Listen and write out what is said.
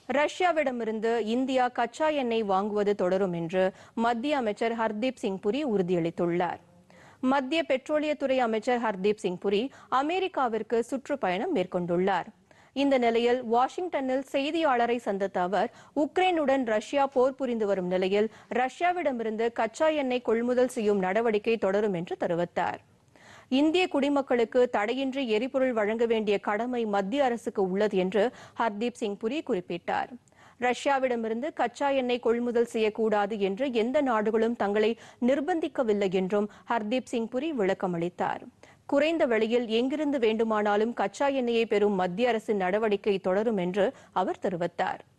ரஷ்யாவிடமிருந்து India கச்சா எண்ணெய் வாங்குவது தொடரும் என்று மத்திய அமைச்சர் ஹர்தீப் சிங் புரி உறுதியளித்துள்ளார் மத்திய பெட்ரோலியத்துறை அமைச்சர் ஹர்தீப் சிங் புரி அமெரிக்காவிற்கு சுற்றுப்பயணம் மேற்கொண்டுள்ளார் இந்த நிலையில் வாஷிங்டனில் செய்தியாளரை சந்தித்த அவர் உக்ரைனுடன் ரஷ்யா போர் புரிந்து வரும் நிலையில் ரஷ்யாவிடமிருந்து கச்சா எண்ணெய் கொள்முதல் செய்யும் நடவடிக்கை தொடரும் என்று தெரிவித்தார் இந்திய குடிமக்களுக்கு தடையின்றி எரிபொருள் வழங்க வேண்டிய கடமை மத்திய அரசுக்கு உள்ளது என்று ஹர்தீப் சிங் புரி குறிப்பிட்டார் ரஷ்யாவிடமிருந்து கச்சா எண்ணெய் கொள்முதல் செய்யக்கூடாது என்று எந்த நாடுகளும் தங்களை நிர்பந்திக்கவில்லை என்றும் ஹர்தீப் சிங் புரி விளக்கமளித்தார் குறைந்த விலையில் எங்கிருந்து வேண்டுமானாலும் கச்சா எண்ணெயை பெறும் மத்திய அரசின் நடவடிக்கை தொடரும் என்று அவர் தெரிவித்தார்